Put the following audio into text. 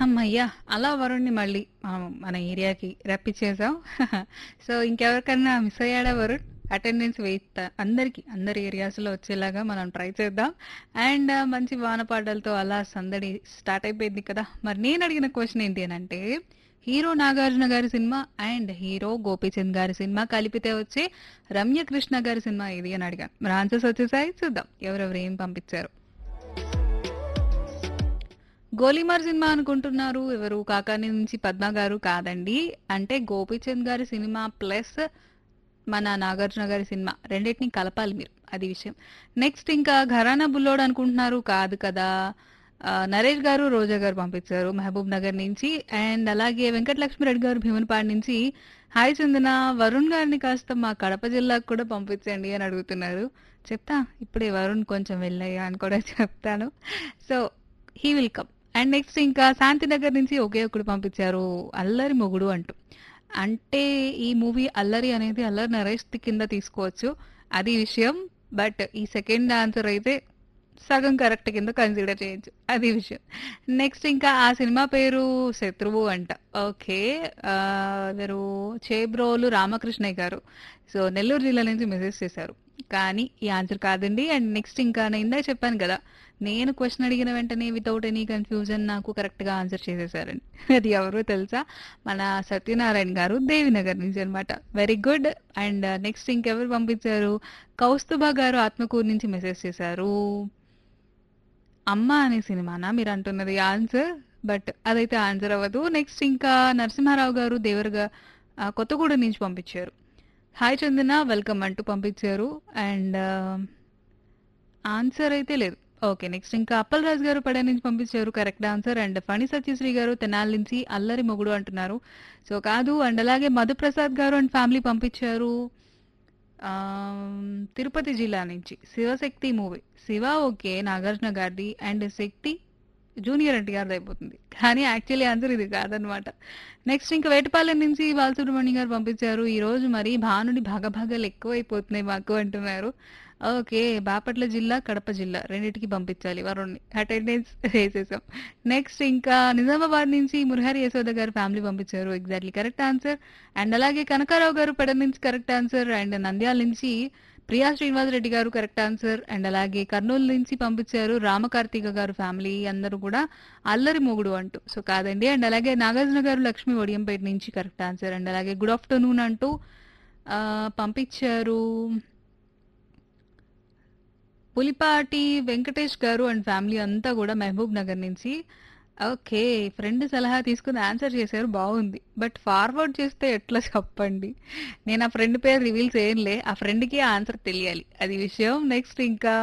హమ్మయ్య! అలా వరుణ్‌ని మళ్ళీ మనం మన ఏరియాకి రప్పించేసాం. సో, ఇంకెవరికన్నా మిస్ అయ్యాడా వరుణ్? అటెండెన్స్ వేయిస్త అందరికి, అందరి ఏరియాస్‌లో వచ్చేలాగా మనం ట్రై చేద్దాం. అండ్ మంచి వానపాటలతో అలా సందడి స్టార్ట్ అయిపోయింది కదా! మరి నేను అడిగిన క్వెషన్ ఏంటి అనంటే, హీరో నాగార్జున గారి సినిమా అండ్ హీరో గోపీచంద్ గారి సినిమా కలిపితే వచ్చే రమ్యకృష్ణ గారి సినిమా ఏది అని అడిగాను. మరి ఆన్సర్స్ వచ్చేసాయి చూద్దాం. ఎవరెవరు ఏం పంపించారు. గోలీమార్ సినిమా అనుకుంటున్నారు. ఎవరు కాకాని నుంచి పద్మ గారు కాదండి. అంటే గోపీచంద్ గారి సినిమా ప్లస్ మన నాగార్జున గారి సినిమా రెండిటిని కలపాలి మీరు. అది విషయం. నెక్స్ట్ ఇంకా ఘరానా బుల్లోడు అనుకుంటున్నారు. కాదు కదా! ఆహ్, నరేష్ గారు, రోజా గారు పంపించారు మహబూబ్ నగర్ నుంచి. అండ్ అలాగే వెంకటలక్ష్మిరెడ్డి గారు భీమునిపాడు నుంచి హాయ్ చందన వరుణ్ గారిని కాస్త మా కడప జిల్లాకు కూడా పంపించండి అని అడుగుతున్నారు. చెప్తా ఇప్పుడే వరుణ్ కొంచెం వెళ్ళయ్యా అని కూడా చెప్తాను. So, he will come. And next ఇంకా శాంతినగర్ నుంచి ఒకే ఒకడు పంపించారు. అల్లరి మొగుడు అంటూ. అంటే ఈ మూవీ అల్లరి అనేది అల్లరి నరేష్ కింద తీసుకోవచ్చు. అది విషయం. బట్ ఈ సెకండ్ ఆన్సర్ అయితే సగం కరెక్ట్ కింద కన్సిడర్ చేయొచ్చు. అది విషయం. నెక్స్ట్ ఇంకా ఆ సినిమా పేరు 'శత్రువు' అంట. ఓకే. ఆహ్, ఎవరు చేబ్రోలు రామకృష్ణయ్య గారు. సో, నెల్లూరు జిల్లా నుంచి మెసేజ్ చేశారు. కానీ ఈ ఆన్సర్ కాదండి. అండ్ నెక్స్ట్ ఇంకా నేను ఇందాక చెప్పాను కదా! నేను క్వెషన్ అడిగిన వెంటనే వితౌట్ ఎనీ కన్‌ఫ్యూజన్ నాకు కరెక్ట్‌గా ఆన్సర్ చేసేసారని. అది ఎవరో తెలుసా? మన సత్యనారాయణ గారు దేవినగర్ నుంచి అన్నమాట. Very good. అండ్ నెక్స్ట్ ఇంకెవరు పంపించారు? కౌస్తుభ గారు ఆత్మకూరు నుంచి మెసేజ్ చేశారు. 'అమ్మ' అనే సినిమానా మీరంటున్నది ఆన్సర్? బట్ అదైతే ఆన్సర్ అవ్వదు. నెక్స్ట్ ఇంకా నరసింహారావు గారు దేవరగా ఆహ్, కొత్తగూడెం నుంచి పంపించారు. హాయ్ చందన వెల్కమ్ అంటూ పంపించారు. అండ్ ఆన్సర్ అయితే లేదు. ఓకే. నెక్స్ట్ ఇంకా అప్పలరాజు గారు పడే నుంచి పంపించారు. Correct answer. And Phani Satyasri garu Tenali నుంచి అల్లరి మొగుడు అంటున్నారు. సో, కాదు. అండ్ అలాగే మధుప్రసాద్ గారు అండ్ ఫ్యామిలీ పంపించారు. ఆహ్, తిరుపతి జిల్లా నుంచి 'శివశక్తి' మూవీ. 'శివ' ఓకే. నాగార్జున గారిది. అండ్ 'శక్తి' జూనియర్ ఎన్టీఆర్‌ది అయిపోతుంది. కానీ యాక్చువల్లీ ఆన్సర్ ఇది కాదనమాట. నెక్స్ట్ ఇంకా వేటపాలెం నుంచి బాలసుబ్రహ్మణ్యం గారు పంపించారు. ఈరోజు మరి భానుడి భగభగలు ఎక్కువైపోతున్నాయి మాకు అంటున్నారు. ఓకే. బాపట్ల జిల్లా, కడప జిల్లా రెండిటికి పంపించాలి వరుణ్‌ని. అటెండెన్స్ వేసేసాం. నెక్స్ట్ ఇంకా నిజామాబాద్ నుంచి మురహరి యశోద గారు ఫ్యామిలీ పంపించారు. Exactly correct answer. అండ్ అలాగే కనకారావు గారు పెడ నుంచి కరెక్ట్ ఆన్సర్. అండ్ నంద్యాల నుంచి ప్రియా శ్రీనివాసరెడ్డి గారు కరెక్ట్ ఆన్సర్. అండ్ అలాగే కర్నూలు నుంచి పంపించారు రామకార్తిక గారు ఫ్యామిలీ అందరూ కూడా అల్లరి మొగుడు అంటూ. సో, కాదండి. అండ్ అలాగే నాగార్జున గారు లక్ష్మి ఒడియంపేట నుంచి కరెక్ట్ ఆన్సర్. అండ్ అలాగే గుడ్ ఆఫ్టర్‌నూన్ అంటూ ఆహ్, పంపించారు. పులిపాటి వెంకటేష్ గారు అండ్ ఫ్యామిలీ అంతా కూడా మహబూబ్ నగర్ నుంచి. ఓకే. ఫ్రెండ్ సలహా తీసుకొని ఆన్సర్ చేశారు బావుంది. బట్ ఫార్వర్డ్ చేస్తే ఎట్లా చెప్పండి? నేను ఆ ఫ్రెండ్ పేరు రివీల్ చేయనులే. ఆ ఫ్రెండ్‌కి ఆన్సర్ తెలియాలి. అది విషయం. నెక్స్ట్ ఇంకా